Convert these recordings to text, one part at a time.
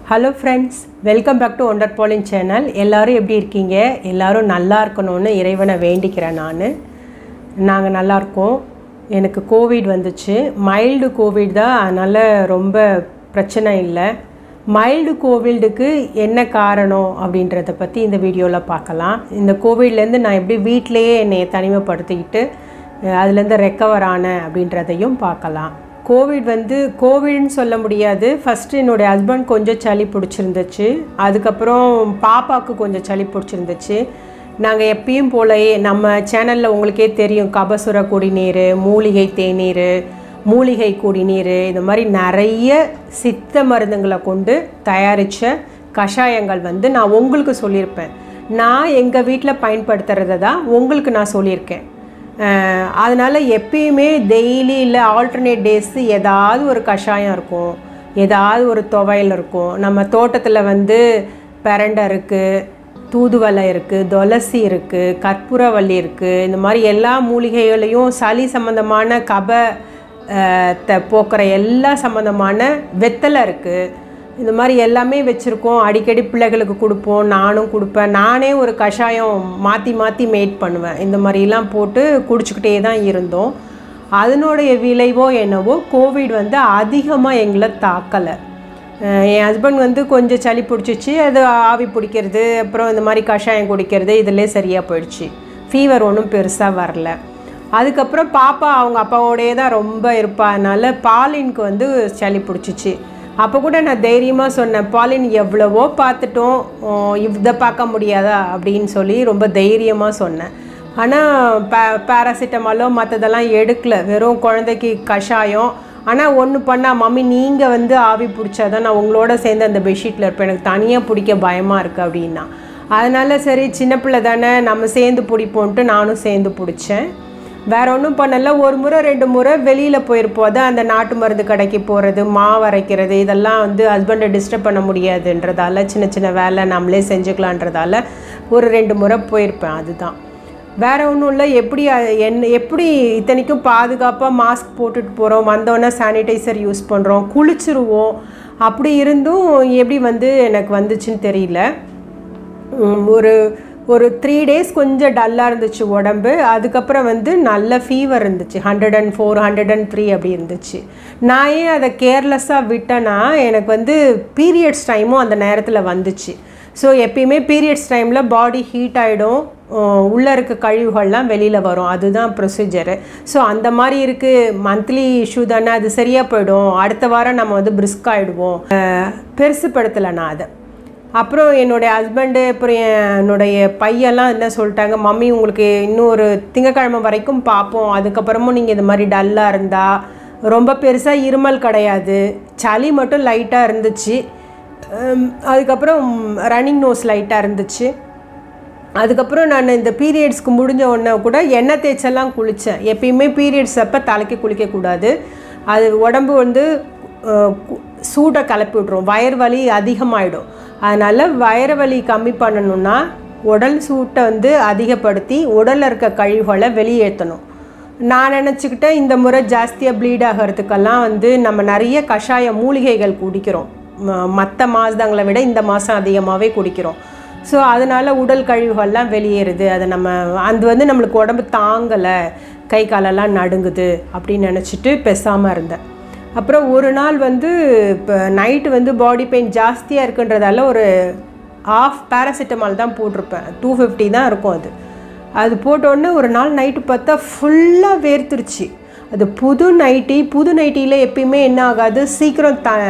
hello friends welcome back to wonder பாலின் channel எல்லாரும் எப்படி இருக்கீங்க எல்லாரும் நல்லா இருக்கணும்னு இறைவனை வேண்டிக்கிறேன் நான் நாங்கள் நல்லா இருக்கோம் எனக்கு கோவிட் வந்துச்சு மைல்டு கோவிட் தான் அதனால் ரொம்ப பிரச்சனை இல்லை மைல்டு கோவிடுக்கு என்ன காரணம் அப்படின்றத பற்றி இந்த வீடியோவில் பார்க்கலாம் இந்த கோவிட்லேருந்து நான் எப்படி வீட்டிலையே என்னை தனிமைப்படுத்திக்கிட்டு அஹ், அதுலேருந்து ரெக்கவர் ஆனேன் அப்படின்றதையும் பார்க்கலாம் கோவிட் வந்து கோவிட்னு சொல்ல முடியாது ஃபஸ்ட்டு என்னுடைய ஹஸ்பண்ட் கொஞ்சம் சளி பிடிச்சிருந்துச்சு அதுக்கப்புறம் பாப்பாவுக்கு கொஞ்சம் சளி பிடிச்சிருந்துச்சு நாங்கள் எப்பயும் போலயே நம்ம சேனலில் உங்களுக்கே தெரியும் கபசுர குடிநீர் மூலிகை தேநீர் மூலிகை குடிநீர் இந்த மாதிரி நிறைய சித்த மருந்துங்களை கொண்டு தயாரித்த கஷாயங்கள் வந்து நான் உங்களுக்கு சொல்லியிருப்பேன் நான் எங்கள் வீட்டில் பயன்படுத்துகிறத தான் உங்களுக்கு நான் சொல்லியிருக்கேன் அஹ் அதனால எப்பயுமே டெய்லி இல்லை ஆல்டர்னேட் டேஸு ஏதாவது ஒரு கஷாயம் இருக்கும் ஏதாவது ஒரு துவையல் இருக்கும் நம்ம தோட்டத்தில் வந்து பிரண்டை இருக்குது தூதுவளை இருக்குது துளசி இருக்குது கற்பூரவள்ளி இருக்குது இந்த மாதிரி எல்லா மூலிகைகளையும் சளி சம்மந்தமான கப அஹ், த போக்குற எல்லா சம்மந்தமான வெத்தலை இருக்குது இந்த மாதிரி எல்லாமே வச்சுருக்கோம் அடிக்கடி பிள்ளைகளுக்கு கொடுப்போம் நானும் கொடுப்பேன் நானே ஒரு கஷாயம் மாற்றி மாற்றி மேட் பண்ணுவேன் இந்த மாதிரிலாம் போட்டு குடிச்சுக்கிட்டே தான் இருந்தோம் அதனுடைய விளைவோ என்னவோ கோவிட் வந்து அதிகமாக எங்களை தாக்கலை அஹ் என் ஹஸ்பண்ட் வந்து கொஞ்சம் சளி பிடிச்சிச்சு அது ஆவி பிடிக்கிறது அப்புறம் இந்த மாதிரி கஷாயம் குடிக்கிறது இதிலே சரியாக போயிடுச்சு ஃபீவர் ஒன்றும் பெருசாக வரல அதுக்கப்புறம் பாப்பா அவங்க அப்பாவோடயே தான் ரொம்ப இருப்பா அதனால பாலினுக்கு வந்து சளி பிடிச்சிச்சு அப்போ கூட நான் தைரியமாக சொன்னேன் பாலின் எவ்வளவோ பார்த்துட்டோம் ஓ, இதை பார்க்க முடியாதா அப்படின்னு சொல்லி ரொம்ப தைரியமாக சொன்னேன் ஆனால் பே பேராசிட்டமாலோ மற்றதெல்லாம் எடுக்கல வெறும் குழந்தைக்கு கஷாயம் ஆனால் ஒன்று பண்ணா மம்மி நீங்கள் வந்து ஆவி பிடிச்சாதான் நான் உங்களோட சேர்ந்து அந்த பெட்ஷீட்டில் இருப்பேன் எனக்கு தனியாக பிடிக்க பயமாக இருக்குது அப்படின்னா அதனால சரி சின்ன பிள்ளை தானே நம்ம சேர்ந்து பிடிப்போன்ட்டு நானும் சேர்ந்து பிடிச்சேன் வேற ஒன்றும் பண்ணல ஒரு முறை ரெண்டு முறை வெளியில் போயிருப்போம் அதான் அந்த நாட்டு மருந்து கடைக்கு போகிறது மாவு அரைக்கிறது இதெல்லாம் வந்து ஹஸ்பண்டை டிஸ்டர்ப் பண்ண முடியாதுன்றதால சின்ன சின்ன வேலை நம்மளே செஞ்சுக்கலான்றதால ஒரு ரெண்டு முறை போயிருப்பேன் அதுதான் வேற ஒன்றும் இல்லை எப்படி அ- என்ன எப்படி இத்தனைக்கும் பாதுகாப்பாக மாஸ்க் போட்டுட்டு போகிறோம் வந்தோன்னே சானிடைசர் யூஸ் பண்ணுறோம் குளிச்சிருவோம் அப்படி இருந்தும் எப்படி வந்து எனக்கு வந்துச்சுன்னு தெரியல உம், ஒரு ஒரு த்ரீ டேஸ் கொஞ்சம் டல்லாக இருந்துச்சு உடம்பு அதுக்கப்புறம் வந்து நல்ல ஃபீவர் இருந்துச்சு hundred and four hundred and three அப்படி இருந்துச்சு நான் ஏன் அதை கேர்லெஸ்ஸாக விட்டேன்னா எனக்கு வந்து பீரியட்ஸ் டைமும் அந்த நேரத்தில் வந்துச்சு ஸோ எப்பயுமே பீரியட்ஸ் டைமில் பாடி ஹீட் ஆகிடும் உள்ளே இருக்க கழிவுகள்லாம் வெளியில் வரும் அதுதான் ப்ரொசீஜரு ஸோ அந்த மாதிரி இருக்குது மந்த்லி இஷ்யூ தானே அது சரியாக போயிடும் அடுத்த வாரம் நம்ம வந்து பிரிஸ்க் ஆகிடுவோம் பெருசுப்படுத்தலை நான் அதை அப்புறம் என்னுடைய ஹஸ்பண்டு அப்புறம் என்னுடைய பையெல்லாம் என்ன சொல்லிட்டாங்க மம்மி உங்களுக்கு இன்னும் ஒரு திங்கக்கிழமை வரைக்கும் பார்ப்போம் அதுக்கப்புறமும் நீங்கள் இந்த மாதிரி டல்லாக இருந்தால் ரொம்ப பெருசாக இருமல் கிடையாது சளி மட்டும் லைட்டாக இருந்துச்சு ஹம், அதுக்கப்புறம் ரன்னிங் நோஸ் லைட்டாக இருந்துச்சு அதுக்கப்புறம் நான் இந்த பீரியட்ஸ்க்கு முடிஞ்ச உடனே கூட எண்ணெய் தேய்ச்செல்லாம் குளித்தேன் எப்பயுமே பீரியட்ஸ் அப்போ தலைக்கு குளிக்கக்கூடாது அது உடம்பு வந்து அஹ், கு- சூட்டை கிளப்பி விட்ரும் வயிறு வலி அதிகமாகிடும் அதனால் வயிறு வலி கம்மி பண்ணணும்னா உடல் சூட்டை வந்து அதிகப்படுத்தி உடலில் இருக்க கழிவுகளை வெளியேற்றணும் நான் நினச்சிக்கிட்டேன் இந்த முறை ஜாஸ்தியாக ப்ளீட் ஆகிறதுக்கெல்லாம் வந்து நம்ம நிறைய கஷாய மூலிகைகள் குடிக்கிறோம் மற்ற மாதங்களை விட இந்த மாதம் அதிகமாகவே குடிக்கிறோம் ஸோ அதனால் உடல் கழிவுகள்லாம் வெளியேறுது அதை நம்ம அது வந்து நம்மளுக்கு உடம்பு தாங்கலை கை காலெல்லாம் நடுங்குது அப்படின்னு நினச்சிட்டு பேசாமல் இருந்தேன் அப்புறம் ஒரு நாள் வந்து இப்போ நைட்டு வந்து பாடி பெயின் ஜாஸ்தியாக இருக்குன்றதால ஒரு ஆஃப் பேராசிட்டமால் தான் போட்டிருப்பேன் டூ ஃபிஃப்டி தான் இருக்கும் அது அது போட்டோடனே ஒரு நாள் நைட்டு பார்த்தா ஃபுல்லாக வேர்த்துருச்சு அது புது நைட்டி புது நைட்டியில் எப்பயுமே என்ன ஆகாது சீக்கிரம் த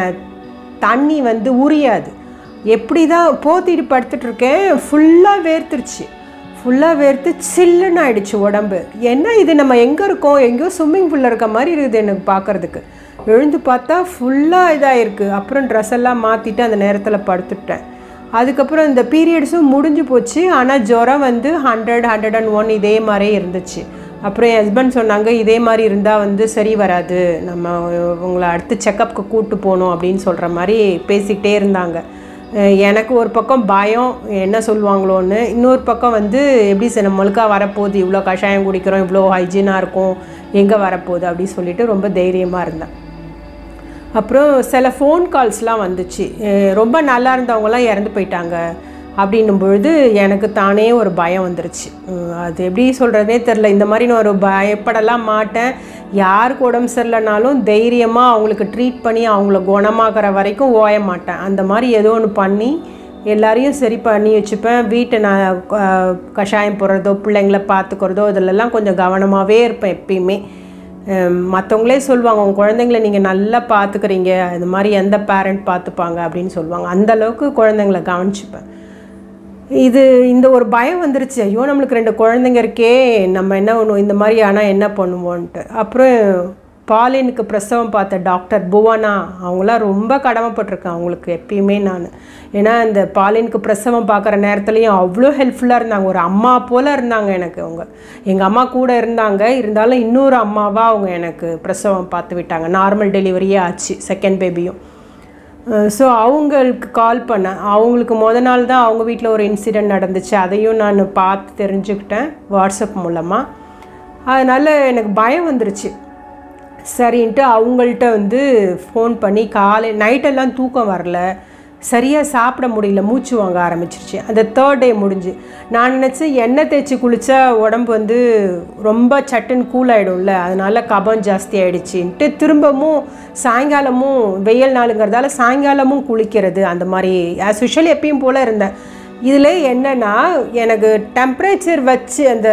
தண்ணி வந்து உரியாது எப்படி தான் போத்திட்டு படுத்துட்டு இருக்கேன் ஃபுல்லாக வேர்த்துருச்சு ஃபுல்லாக வேர்த்து சில்லுன்னு ஆயிடுச்சு உடம்பு என்ன இது நம்ம எங்கே இருக்கோம் எங்கேயோ ஸ்விம்மிங் பூலில் இருக்க மாதிரி இருக்குது எனக்கு பார்க்குறதுக்கு எழுந்து பார்த்தா ஃபுல்லாக இதாகிருக்கு அப்புறம் ட்ரெஸ் எல்லாம் மாற்றிட்டு அந்த நேரத்தில் படுத்துட்டேன் அதுக்கப்புறம் இந்த பீரியட்ஸும் முடிஞ்சு போச்சு ஆனால் ஜுரம் வந்து ஹண்ட்ரட் ஹண்ட்ரட் அண்ட் ஒன் இதே மாதிரியே இருந்துச்சு அப்புறம் என் ஹஸ்பண்ட் சொன்னாங்க இதே மாதிரி இருந்தால் வந்து சரி வராது நம்ம உங்களை அடுத்து செக்கப்புக்கு கூட்டு போகணும் அப்படின்னு சொல்கிற மாதிரி பேசிக்கிட்டே இருந்தாங்க அஹ் எனக்கு ஒரு பக்கம் பயம் என்ன சொல்லுவாங்களோன்னு இன்னொரு பக்கம் வந்து எப்படி சார் நம்மளுக்கா வரப்போகுது இவ்வளோ கஷாயம் குடிக்கிறோம் இவ்வளோ ஹைஜீனாக இருக்கும் எங்கே வரப்போகுது அப்படின்னு சொல்லிட்டு ரொம்ப தைரியமாக இருந்தேன் அப்புறம் சில ஃபோன் கால்ஸ்லாம் வந்துச்சு அஹ் ரொம்ப நல்லா இருந்தவங்கலாம் இறந்து போயிட்டாங்க அப்படின்னும் பொழுது எனக்கு தானே ஒரு பயம் வந்துருச்சு உம், அது எப்படி சொல்கிறதே தெரில இந்த மாதிரி நான் ஒரு பயப்படலாம் மாட்டேன் யாருக்கு உடம்பு சரியில்லைனாலும் தைரியமாக அவங்களுக்கு ட்ரீட் பண்ணி அவங்கள குணமாகிற வரைக்கும் ஓய மாட்டேன் அந்த மாதிரி ஏதோ ஒன்று பண்ணி எல்லாரையும் சரி பண்ணி வச்சுப்பேன் வீட்டை நான் அஹ், கஷாயம் போடுறதோ பிள்ளைங்கள பார்த்துக்கிறதோ இதிலெல்லாம் கொஞ்சம் கவனமாகவே இருப்பேன் எப்பயுமே மற்றவங்களே சொல்லுவாங்க உங்கள் குழந்தைங்கள நீங்கள் நல்லா பார்த்துக்கிறீங்க இந்த மாதிரி எந்த பேரண்ட் பார்த்துப்பாங்க அப்படின்னு சொல்லுவாங்க அந்த அளவுக்கு குழந்தைங்கள கவனிச்சுப்பேன் இது இந்த ஒரு பயம் வந்துருச்சு ஐயோ நம்மளுக்கு ரெண்டு குழந்தைங்க இருக்கே நம்ம என்ன பண்ணுவோம் இந்த மாதிரி ஆனால் என்ன பண்ணுவோன்ட்டு அப்புறம் பாலினுக்கு பிரசவம் பார்த்த டாக்டர் புவனா அவங்களாம் ரொம்ப கடமைப்பட்டிருக்கேன் அவங்களுக்கு எப்பயுமே நான் ஏன்னா இந்த பாலினுக்கு பிரசவம் பார்க்குற நேரத்துலையும் அவ்வளோ ஹெல்ப்ஃபுல்லாக இருந்தாங்க ஒரு அம்மா போல் இருந்தாங்க எனக்கு அவங்க எங்கள் அம்மா கூட இருந்தாங்க இருந்தாலும் இன்னொரு அம்மாவாக அவங்க எனக்கு பிரசவம் பார்த்து விட்டாங்க நார்மல் டெலிவரியே ஆச்சு செகண்ட் பேபியும் ஸோ அவங்களுக்கு கால் பண்ணேன் அவங்களுக்கு முத நாள் தான் அவங்க வீட்டில் ஒரு இன்சிடெண்ட் நடந்துச்சு அதையும் நான் பார்த்து தெரிஞ்சுக்கிட்டேன் வாட்ஸ்அப் மூலமாக அதனால் எனக்கு பயம் வந்துருச்சு சரின்ட்டு அவங்கள்ட்ட வந்து ஃபோன் பண்ணி காலை நைட்டெல்லாம் தூக்கம் வரல சரியாக சாப்பிட முடியல மூச்சு வாங்க ஆரம்பிச்சிருச்சு அந்த தேர்ட் டே முடிஞ்சு நான் நினச்சேன் எண்ணெய் தேய்ச்சி குளித்தா உடம்பு வந்து ரொம்ப சட்டுன்னு கூல் ஆகிடும்ல அதனால கபம் ஜாஸ்தி ஆகிடுச்சின்ட்டு திரும்பவும் சாயங்காலமும் வெயில் நாளுங்கிறதால சாயங்காலமும் குளிக்கிறது அந்த மாதிரி ஆஸ் யூஷுவல் எப்பயும் போல் இருந்தேன் இதில் என்னென்னா எனக்கு டெம்பரேச்சர் வச்சு அந்த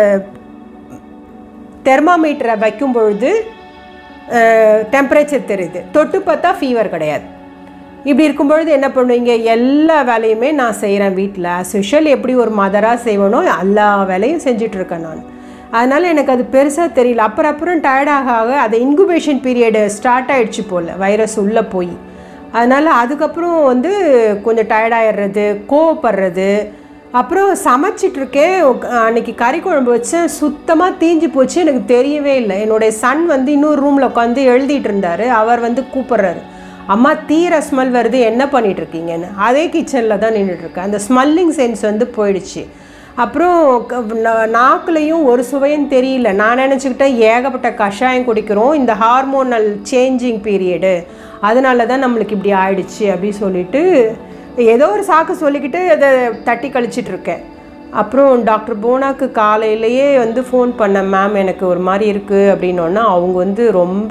தெர்மாமீட்டரை வைக்கும் பொழுது டெம்பரேச்சர் தெரியுது தொட்டு பார்த்தா ஃபீவர் கிடையாது இப்படி இருக்கும் பொழுது என்ன பண்ணுவீங்க எல்லா வேலையுமே நான் செய்கிறேன் வீட்டில் ஸ்பெஷல் எப்படி ஒரு மதராக செய்வனோ எல்லா வேலையும் செஞ்சிட்ருக்கேன் நான் அதனால் எனக்கு அது பெருசாக தெரியல அப்புறம் அப்புறம் tired ஆக ஆக அது இன்குபேஷன் பீரியடு ஸ்டார்ட் ஆயிடுச்சு போல் வைரஸ் உள்ளே போய் அதனால் அதுக்கப்புறம் வந்து கொஞ்சம் டயர்டாயிடுறது கோவப்படுறது அப்புறம் சமைச்சிட்ருக்கேன் அன்னைக்கு கறி குழம்பு வச்சேன் சுத்தமாக தீஞ்சு போச்சு எனக்கு தெரியவே இல்லை என்னுடைய சன் வந்து இன்னொரு ரூமில் உட்காந்து எழுதிட்டு இருந்தார் அவர் வந்து கூப்பிட்றாரு அம்மா தீர ஸ்மெல் வருது என்ன பண்ணிட்டு இருக்கீங்கன்னு அதே கிச்சனில் தான் நின்றுட்டுருக்கேன் அந்த ஸ்மெல்லிங் சென்ஸ் வந்து போயிடுச்சு அப்புறம் க- நா- நாக்குலையும் ஒரு சுவையும் தெரியல நான் நினச்சிக்கிட்டேன் ஏகப்பட்ட கஷாயம் குடிக்கிறோம் இந்த ஹார்மோனல் சேஞ்சிங் பீரியடு அதனால தான் நம்மளுக்கு இப்படி ஆயிடுச்சு அப்படின்னு சொல்லிட்டு ஏதோ ஒரு சாக்கு சொல்லிக்கிட்டு அதை தட்டி கழிச்சிட்டு இருக்கேன் அப்புறம் டாக்டர் போனாக்கு காலையிலேயே வந்து ஃபோன் பண்ணேன் மேம் எனக்கு ஒரு மாதிரி இருக்குது அப்படின்னோன்னா அவங்க வந்து ரொம்ப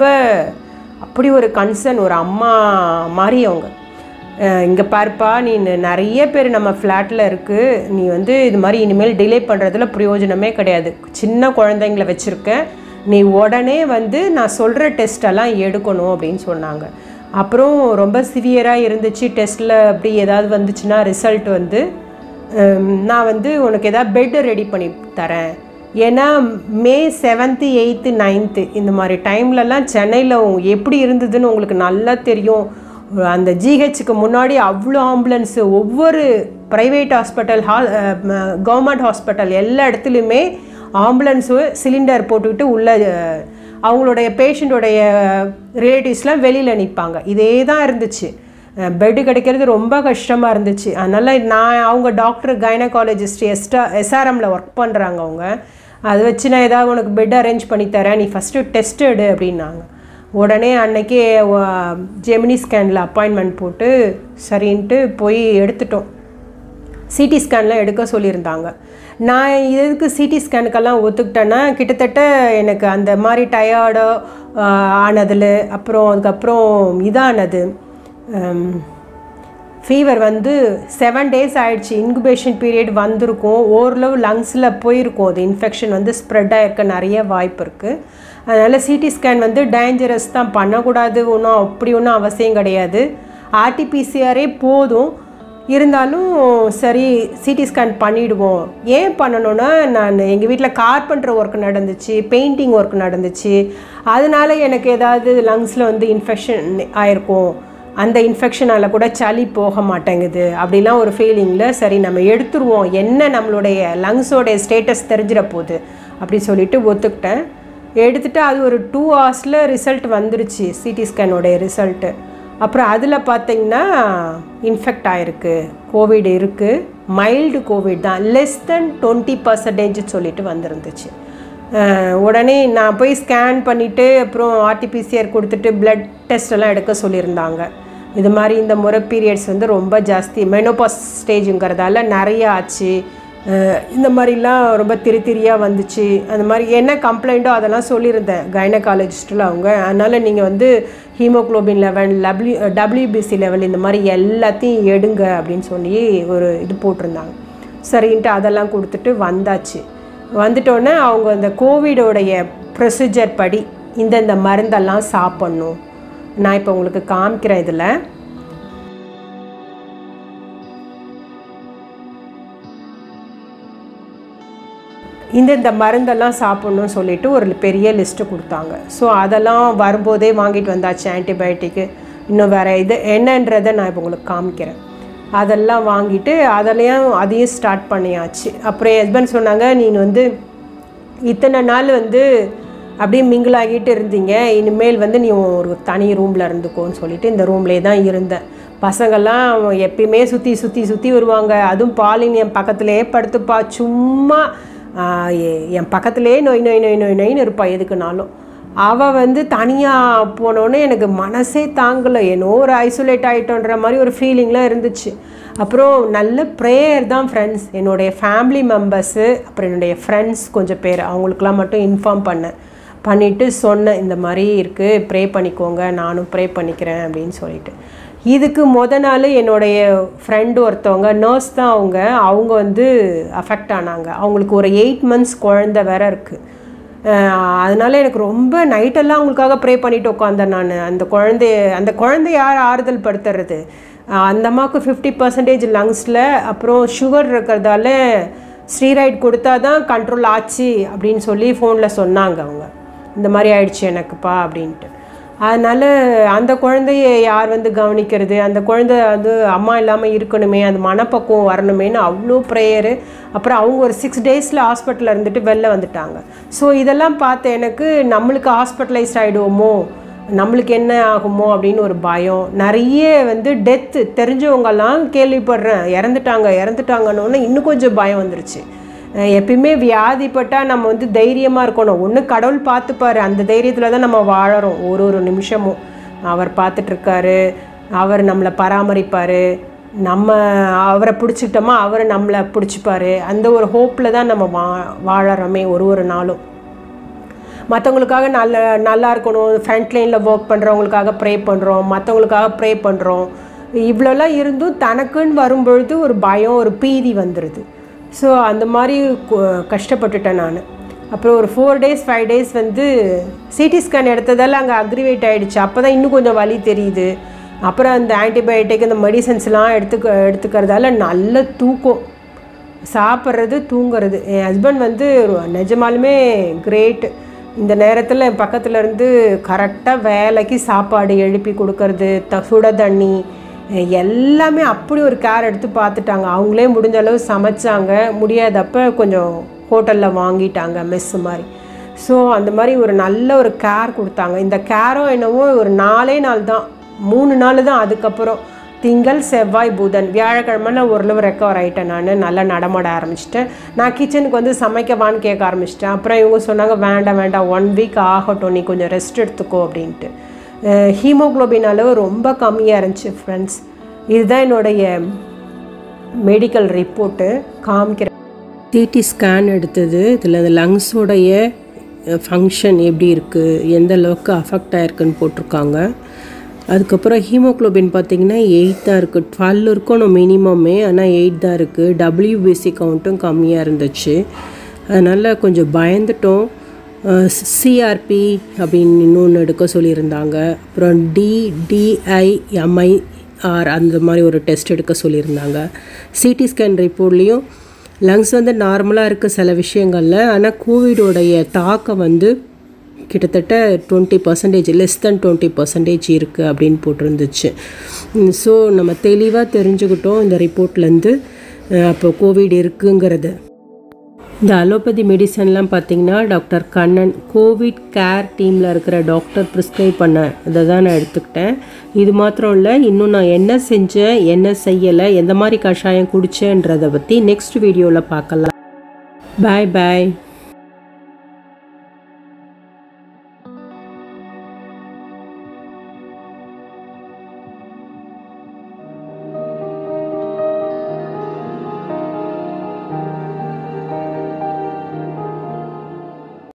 அப்படி ஒரு கன்சர்ன் ஒரு அம்மா மாதிரி அவங்க இங்கே பாருப்பா நீ ந- நிறைய பேர் நம்ம ஃப்ளாட்டில் இருக்குது நீ வந்து இது மாதிரி இனிமேல் டிலே பண்ணுறதுல பிரயோஜனமே கிடையாது சின்ன குழந்தைங்கள வச்சுருக்க நீ உடனே வந்து நான் சொல்கிற டெஸ்டெல்லாம் எடுக்கணும் அப்படின்னு சொன்னாங்க அப்புறம் ரொம்ப சிவியராக இருந்துச்சு டெஸ்ட்டில் அப்படி ஏதாவது வந்துச்சுன்னா ரிசல்ட் வந்து ஹம், நான் வந்து உனக்கு ஏதாவது பெட்டு ரெடி பண்ணி தரேன் ஏன்னா மே செவன்த்து எயித்து நைன்த்து இந்த மாதிரி டைம்லலாம் சென்னையில் எப்படி இருந்ததுன்னு உங்களுக்கு நல்லா தெரியும் அந்த ஜிஹெச்சுக்கு முன்னாடி அவ்வளோ ஆம்புலன்ஸு ஒவ்வொரு ப்ரைவேட் ஹாஸ்பிட்டல் ஹா கவர்மெண்ட் ஹாஸ்பிட்டல் எல்லா இடத்துலையுமே ஆம்புலன்ஸு சிலிண்டர் போட்டுக்கிட்டு உள்ள அஹ், அவங்களுடைய பேஷண்ட்டோடைய ரிலேட்டிவ்ஸ்லாம் வெளியில் நிற்பாங்க இதே தான் இருந்துச்சு பெட்டு கிடைக்கிறது ரொம்ப கஷ்டமாக இருந்துச்சு அதனால் நான் அவங்க டாக்டர் கைனகாலஜிஸ்ட் எஸ்டா எஸ்ஆர்எம்மில் ஒர்க் பண்ணுறாங்க அவங்க அதை வச்சு நான் ஏதாவது உனக்கு பெட் அரேஞ்ச் பண்ணி தரேன் நீ ஃபஸ்ட்டு டெஸ்ட் எடு அப்படின்னாங்க உடனே அன்னைக்கே வ- ஜெமினி ஸ்கேனில் அப்பாயின்மெண்ட் போட்டு சரின்ட்டு போய் எடுத்துட்டோம் சிடி ஸ்கேன்லாம் எடுக்க சொல்லியிருந்தாங்க நான் எதுக்கு சிடி ஸ்கேனுக்கெல்லாம் ஒத்துக்கிட்டேன்னா கிட்டத்தட்ட எனக்கு அந்த மாதிரி டயர்டோ ஆனதில் அப்புறம் அதுக்கப்புறம் இதானது ஃபீவர் வந்து செவன் டேஸ் ஆயிடுச்சு இன்குபேஷன் பீரியட் வந்திருக்கும் ஓரளவு லங்ஸில் போயிருக்கும் அது இன்ஃபெக்ஷன் வந்து ஸ்ப்ரெட் ஆகிருக்க நிறைய வாய்ப்பு இருக்குது அதனால் சிடி ஸ்கேன் வந்து டேஞ்சரஸ் தான் பண்ணக்கூடாது ஒன்றும் அப்படி ஒன்றும் அவசியம் கிடையாது ஆர்டிபிசிஆரே போதும் இருந்தாலும் சரி சிடி ஸ்கேன் பண்ணிவிடுவோம் ஏன் பண்ணணும்னா நான் எங்கள் வீட்டில் கார்பெண்டர் ஒர்க் நடந்துச்சு பெயிண்டிங் ஒர்க் நடந்துச்சு அதனால எனக்கு ஏதாவது லங்ஸில் வந்து இன்ஃபெக்ஷன் ஆயிருக்கும் அந்த இன்ஃபெக்ஷனால் கூட சளி போக மாட்டேங்குது அப்படிலாம் ஒரு ஃபீலிங்கில் சரி நம்ம எடுத்துருவோம் என்ன நம்மளுடைய லங்ஸோடைய ஸ்டேட்டஸ் தெரிஞ்சிட போகுது அப்படி சொல்லிட்டு ஒத்துக்கிட்டேன் எடுத்துட்டு அது ஒரு டூ ஹவர்ஸில் ரிசல்ட் வந்துருச்சு சிடி ஸ்கேனோடைய ரிசல்ட்டு அப்புறம் அதில் பார்த்தீங்கன்னா இன்ஃபெக்ட் ஆகிருக்கு கோவிட் இருக்குது மைல்டு கோவிட் தான் லெஸ் தென் டுவெண்ட்டி பர்சன்டேஜ் சொல்லிட்டு வந்திருந்துச்சு அஹ், உடனே நான் போய் ஸ்கேன் பண்ணிவிட்டு அப்புறம் ஆர்டிபிசிஆர் கொடுத்துட்டு பிளட் டெஸ்ட் எல்லாம் எடுக்க சொல்லியிருந்தாங்க இது மாதிரி இந்த முறை பீரியட்ஸ் வந்து ரொம்ப ஜாஸ்தி மெனோபாஸ் ஸ்டேஜுங்கிறதால நிறைய ஆச்சு அஹ் இந்த மாதிரிலாம் ரொம்ப திரி திரியாக வந்துச்சு அந்த மாதிரி என்ன கம்ப்ளைண்ட்டோ அதெல்லாம் சொல்லியிருந்தேன் கைனகாலஜிஸ்டில் அவங்க அதனால் நீங்கள் வந்து haemoglobin level W WBC level இந்த மாதிரி எல்லாத்தையும் எடுங்க அப்படின்னு சொல்லி ஒரு இது போட்டிருந்தாங்க சரின்ட்டு அதெல்லாம் கொடுத்துட்டு வந்தாச்சு வந்துட்டோன்னே அவங்க அந்த கோவிடோடைய ப்ரொசீஜர் படி இந்தந்த மருந்தெல்லாம் சாப்பிட்ணும் நான் இப்போ உங்களுக்கு காமிக்கிறேன் இதில் இந்த இந்த மருந்தெல்லாம் சாப்பிட்ணுன்னு சொல்லிட்டு ஒரு பெரிய லிஸ்ட்டு கொடுத்தாங்க ஸோ அதெல்லாம் வரும்போதே வாங்கிட்டு வந்தாச்சு ஆன்டிபயோட்டிக்கு இன்னும் வேறு இது என்னன்றதை நான் இப்போ உங்களுக்கு காமிக்கிறேன் அதெல்லாம் வாங்கிட்டு அதெல்லாம் அதையும் ஸ்டார்ட் பண்ணியாச்சு அப்புறம் என் ஹஸ்பண்ட் சொன்னாங்க நீ வந்து இத்தனை நாள் வந்து அப்படியே மிங்கிள் ஆகிட்டு இருந்தீங்க இனிமேல் வந்து நீ ஒரு தனி ரூமில் இருந்துக்கோன்னு சொல்லிட்டு இந்த ரூம்லேயே தான் இருந்தேன் பசங்கள்லாம் எப்பயுமே சுற்றி சுற்றி சுற்றி வருவாங்க அதுவும் பாலின் என் பக்கத்துலேயே படுத்துப்பா சும்மா ஆஹ், எ- என் பக்கத்துலேயே நொய் நொய் நொய் நொய் நொய்னு இருப்பா எதுக்குனாலும் அவள் வந்து தனியாக போனோன்னே எனக்கு மனசே தாங்கலை என்னோ ஒரு ஐசோலேட் ஆகிட்டோன்ற மாதிரி ஒரு ஃபீலிங்லாம் இருந்துச்சு அப்புறம் நல்ல ப்ரேயர் தான் ஃப்ரெண்ட்ஸ் என்னுடைய ஃபேமிலி மெம்பர்ஸு அப்புறம் என்னுடைய ஃப்ரெண்ட்ஸ் கொஞ்சம் பேர் அவங்களுக்குலாம் மட்டும் இன்ஃபார்ம் பண்ணேன் பண்ணிவிட்டு சொன்னேன் இந்த மாதிரி இருக்குது ப்ரே பண்ணிக்கோங்க நானும் ப்ரே பண்ணிக்கிறேன் அப்படின்னு சொல்லிட்டு இதுக்கு முத நாள் என்னுடைய ஃப்ரெண்டு ஒருத்தவங்க நர்ஸ் தான் அவங்க அவங்க வந்து அஃபெக்ட் ஆனாங்க அவங்களுக்கு ஒரு எயிட் மந்த்ஸ் குழந்த வேற இருக்குது அதனால எனக்கு ரொம்ப நைட்டெல்லாம் அவங்களுக்காக ப்ரே பண்ணிட்டு உட்காந்தேன் நான் அந்த குழந்தைய அந்த குழந்தைய யார் ஆறுதல் படுத்துறது அஹ் அந்த அம்மாவுக்கு ஃபிஃப்டி பர்சன்டேஜ் லங்ஸில் அப்புறம் சுகர் இருக்கிறதால ஸ்டீராய்டு கொடுத்தா தான் கண்ட்ரோல் ஆச்சு அப்படின்னு சொல்லி ஃபோனில் சொன்னாங்க அவங்க இந்த மாதிரி ஆயிடுச்சு எனக்குப்பா அப்படின்ட்டு அதனால் அந்த குழந்தைய யார் வந்து கவனிக்கிறது அந்த குழந்தை வந்து அம்மா இல்லாமல் இருக்கணுமே அந்த மனப்பக்குவம் வரணுமேன்னு அவ்வளோ ப்ரேயரு அப்புறம் அவங்க ஒரு சிக்ஸ் டேஸில் ஹாஸ்பிட்டலில் இருந்துட்டு வெளில வந்துட்டாங்க ஸோ இதெல்லாம் பார்த்து எனக்கு நம்மளுக்கு ஹாஸ்பிட்டலைஸ் ஆகிடுவோமோ நம்மளுக்கு என்ன ஆகுமோ அப்படின்னு ஒரு பயம் நிறைய வந்து டெத்து தெரிஞ்சவங்கெல்லாம் கேள்விப்படுறேன் இறந்துட்டாங்க இறந்துட்டாங்கன்னு இன்னும் கொஞ்சம் பயம் வந்துருச்சு அஹ் எப்பயுமே வியாதிப்பட்டால் நம்ம வந்து தைரியமாக இருக்கணும் ஒன்று கடவுள் பார்த்துப்பாரு அந்த தைரியத்தில் தான் நம்ம வாழறோம் ஒரு ஒரு நிமிஷமும் அவர் பார்த்துட்ருக்காரு அவர் நம்மளை பராமரிப்பார் நம்ம அவரை பிடிச்சிக்கிட்டோமா அவர் நம்மளை பிடிச்சிப்பாரு அந்த ஒரு ஹோப்பில் தான் நம்ம வா வாழறோமே ஒரு ஒரு நாளும் மற்றவங்களுக்காக நல்ல நல்லா இருக்கணும் ஃப்ரண்ட் லைனில் ஒர்க் பண்ணுறவங்களுக்காக ப்ரே பண்ணுறோம் மற்றவங்களுக்காக ப்ரே பண்ணுறோம் இவ்வளோலாம் இருந்தும் தனக்குன்னு வரும்பொழுது ஒரு பயம் ஒரு பீதி வந்துடுது ஸோ அந்த மாதிரி கு- கஷ்டப்பட்டுட்டேன் நான் அப்புறம் ஒரு ஃபோர் டேஸ் ஃபைவ் டேஸ் வந்து சிடி ஸ்கேன் எடுத்ததால் அங்கே அக்ரிவேட் ஆகிடுச்சு அப்போ தான் இன்னும் கொஞ்சம் வலி தெரியுது அப்புறம் அந்த ஆன்டிபயோட்டிக் இந்த மெடிசன்ஸ்லாம் எடுத்துக்க எடுத்துக்கிறதால நல்ல தூக்கம் சாப்பிட்றது தூங்குறது என் ஹஸ்பண்ட் வந்து ஒரு- நிஜமாலுமே கிரேட் இந்த நேரத்தில் என் பக்கத்துல இருந்து கரெக்டாக வேலைக்கு சாப்பாடு எழுப்பி கொடுக்கறது த சுட தண்ணி அஹ் எல்லாமே அப்படி ஒரு கேர் எடுத்து பார்த்துட்டாங்க அவங்களே முடிஞ்ச அளவு சமைச்சாங்க முடியாதப்ப கொஞ்சம் ஹோட்டலில் வாங்கிட்டாங்க மெஸ் மாதிரி ஸோ அந்த மாதிரி ஒரு நல்ல ஒரு கேர் கொடுத்தாங்க இந்த கேரும் என்னவோ ஒரு நாலே நாள் தான் மூணு நாள் தான் அதுக்கப்புறம் திங்கள் செவ்வாய் புதன் வியாழக்கிழமை நான் ஓரளவு ரெக்கவர் ஆகிட்டேன் நான் நல்லா நடமாட ஆரம்பிச்சிட்டேன் நான் கிச்சனுக்கு வந்து சமைக்கவான்னு கேட்க ஆரம்பிச்சிட்டேன் அப்புறம் இவங்க சொன்னாங்க வேண்டாம் வேண்டாம் ஒன் வீக் ஆகட்டும் நீ கொஞ்சம் ரெஸ்ட் எடுத்துக்கோ அப்படின்ட்டு ஹீமோக்ளோபின் அளவு ரொம்ப கம்மியாக இருந்துச்சு ஃப்ரெண்ட்ஸ் இதுதான் என்னுடைய மெடிக்கல் ரிப்போர்ட்டு காமிக்கிறேன் சிடி ஸ்கேன் எடுத்தது இதில் அந்த லங்ஸோடைய ஃபங்க்ஷன் எப்படி இருக்குது எந்த அளவுக்கு அஃபெக்ட் ஆயிருக்குன்னு போட்டிருக்காங்க அதுக்கப்புறம் ஹீமோக்ளோபின் பார்த்தீங்கன்னா எயிட் தான் இருக்குது டுவெல் இருக்கணும் மினிமமே ஆனால் எயிட் தான் இருக்குது டபிள்யூபிசி கவுண்ட்டும் கம்மியாக இருந்துச்சு அதனால் கொஞ்சம் பயந்துட்டோம் சிஆர்பி அப்படின்னு இன்னொன்று எடுக்க சொல்லியிருந்தாங்க அப்புறம் டிடிஐஎம்ஐஆர் அந்த மாதிரி ஒரு டெஸ்ட் எடுக்க சொல்லியிருந்தாங்க சிடி ஸ்கேன் ரிப்போர்ட்லேயும் லங்ஸ் வந்து நார்மலாக இருக்குது சில விஷயங்களில் ஆனால் கோவிடோடைய தாக்கம் வந்து கிட்டத்தட்ட twenty percentage less than twenty percentage இருக்குது அப்படின்னு போட்டிருந்துச்சு ஸோ நம்ம தெளிவாக தெரிஞ்சுக்கிட்டோம் இந்த ரிப்போர்ட்லேருந்து அப்போ கோவிட் இருக்குங்கிறது இந்த அலோபதி மெடிசன்லாம் பார்த்தீங்கன்னா டாக்டர் கண்ணன் கோவிட் கேர் டீமில் இருக்கிற டாக்டர் ப்ரிஸ்கிரைப் பண்ண இதை தான் நான் எடுத்துக்கிட்டேன் இது மாத்திரம் இல்லை இன்னும் நான் என்ன செஞ்சேன் என்ன செய்யலை எந்த மாதிரி கஷாயம் குடித்தேன்றதை பற்றி நெக்ஸ்ட் வீடியோவில் பார்க்கலாம் பாய் பாய்